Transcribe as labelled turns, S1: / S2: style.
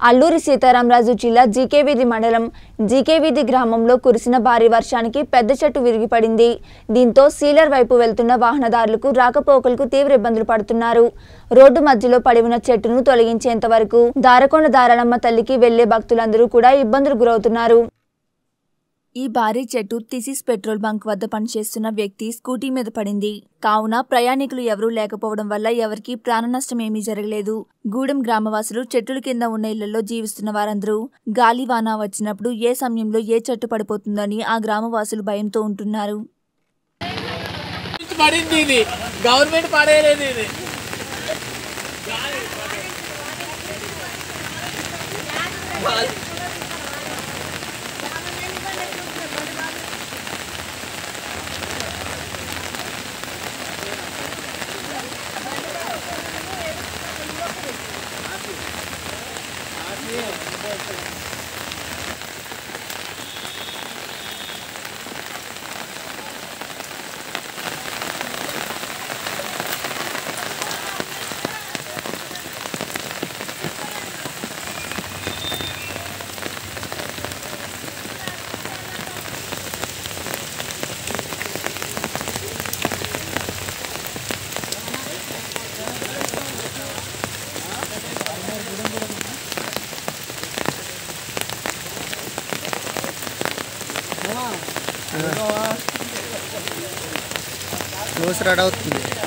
S1: అల్లూరి సీతారామరాజు జిల్లా జీకేవీధి మండలం జీకేవీధి గ్రామంలో కురిసిన భారీ వర్షానికి పెద్ద చెట్టు విరిగిపడింది దీంతో సీలర్ వైపు వెళ్తున్న వాహనదారులకు రాకపోకలకు తీవ్ర ఇబ్బందులు పడుతున్నారు రోడ్డు మధ్యలో పడి ఉన్న చెట్టును తొలగించేంత వరకు దారకొండ దారాలమ్మ తల్లికి వెళ్లే భక్తులందరూ కూడా ఇబ్బందులు గురవుతున్నారు ఈ భారీ చెట్టు థిసిస్ పెట్రోల్ బంక్ వద్ద పనిచేస్తున్న వ్యక్తి స్కూటీ మీద పడింది కావున ప్రయాణికులు ఎవరూ లేకపోవడం వల్ల ఎవరికీ ప్రాణ నష్టం ఏమీ జరగలేదు గూడెం గ్రామవాసులు చెట్టుల కింద ఉన్న ఇళ్లలో జీవిస్తున్న వారందరూ గాలి వాన వచ్చినప్పుడు ఏ సమయంలో ఏ చెట్టు పడిపోతుందని ఆ గ్రామవాసులు భయంతో ఉంటున్నారు
S2: నుంచి పడింది ఇది గవర్నమెంట్ పడేయలేదు ఇది
S3: న్యూస్ రెడీ అవుతుంది